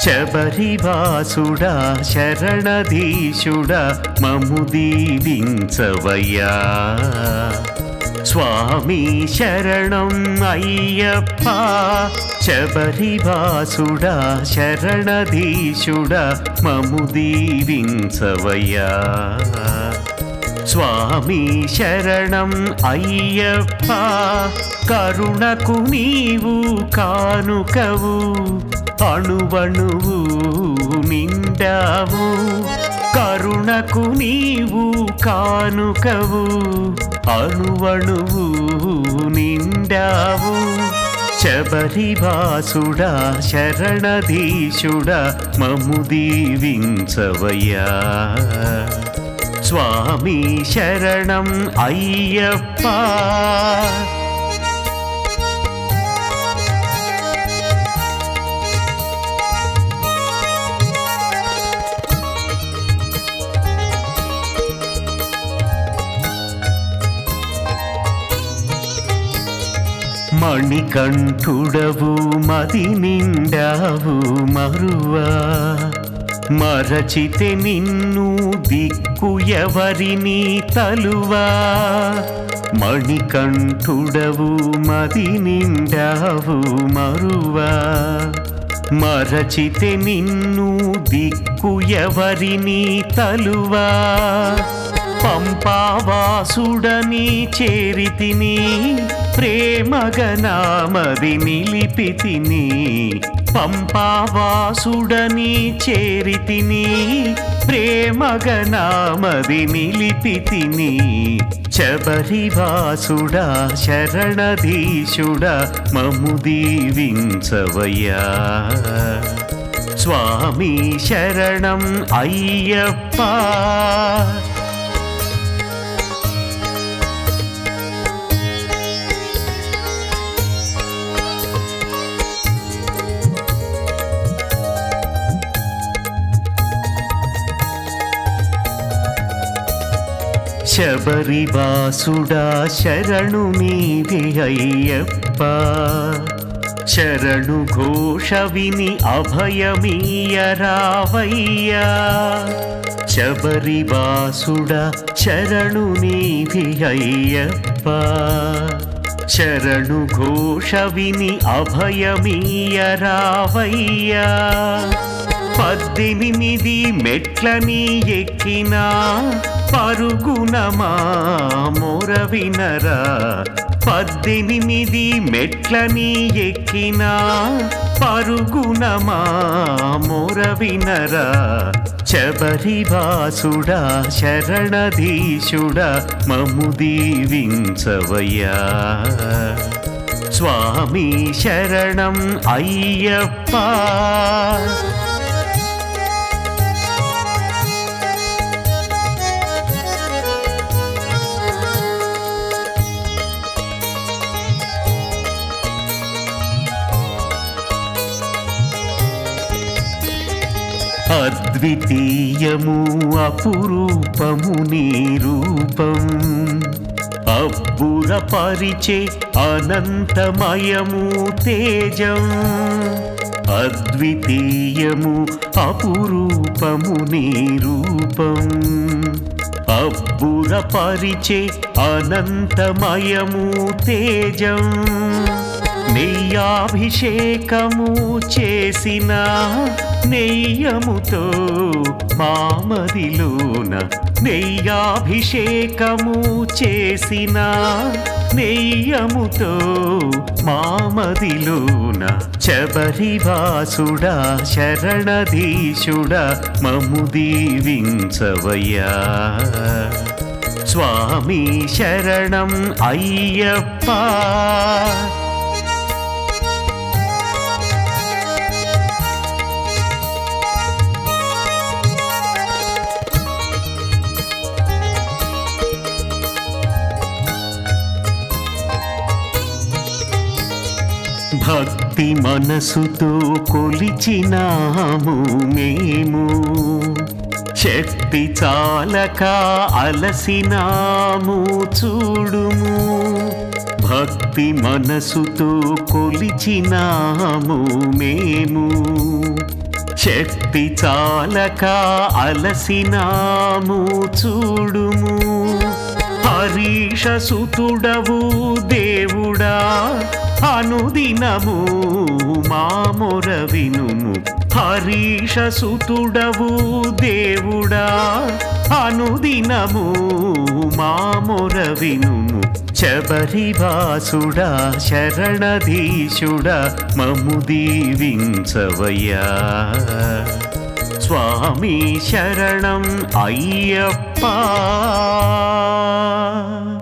శబరివాసుడా శరణధీశుడా మము దీవించవయ్యా స్వామి శరణం అయ్యప్ప శబరివాసుడా శరణధీశుడా మము దీవించవయ్యా స్వామి శరణం అయ్యప్ప కరుణకు నీవు కానుకవు అణువణువు నిండావు కరుణకు నీవు కానుకవు అణువణువు నిండావు శబరివాసుడా శరణధీశుడా మము దీవించవయ్యా స్వామి శరణం అయ్యప్ప మణికంఠుడవు మది నిండావు మరువా మరచితే నిన్ను దిక్కు ఎవరిని తలువా మణికంఠుడవు మది నిండావు మరువా మరచితే నిన్ను దిక్కు ఎవరిని తలువా పంపావాసుడని చేరితిని ప్రేమగనామది నిలిపితిని పంపావాసుడని చేరితిని ప్రేమగనామది నిలిపితిని శబరివాసుడా శరణధీశుడా మము దీవించవయ్యా స్వామి శరణం అయ్యప్ప శబరివాసుడా శరణు నీది అయ్యప్ప శరణు ఘోష విని అభయమీయరావయ్యా శబరివాసుడా శరణు నీది అయ్యప్ప శరణు ఘోష విని అభయమీయరావయ్యా పద్దెనిమిది మెట్లని ఎక్కినా పరుగున మా మొర వినరా పద్దెనిమిది మెట్లని ఎక్కినా పరుగున మా మొర వినరా శబరివాసుడా శరణధీశుడా మము దీవించవయ్యా స్వామి శరణం అయ్యప్ప అద్వితీయము అపురూపము నీ రూపం అబ్బుర పరిచే అనంతమయము తేజం అద్వితీయము అపురూపము నీ రూపం అబ్బుర పరిచే అనంతమయము తేజం నెయ్యాభిషేకము చేసిన నెయ్యముతో మామదిలోన నెయ్యాభిషేకము చేసిన నెయ్యముతో మామదిలోన శబరివాసుడా శరణధీశుడా మము దీవించవయ్యా స్వామి శరణం అయ్యప్ప భక్తి మనసుతో కొలిచినాము మేము శక్తి చాలక అలసినాము చూడుము భక్తి మనసుతో కొలిచినాము మేము శక్తి చాలక అలసినాము చూడుము హరీష సుతుడవు దేవుడా అనుదినము మామొర వినుము హరీష సుతుడవు దేవుడా అనుదినము మామొర వినుము శబరివాసుడా శరణధీశుడా మము దీవించవయ్యా స్వామి శరణం అయ్యప్ప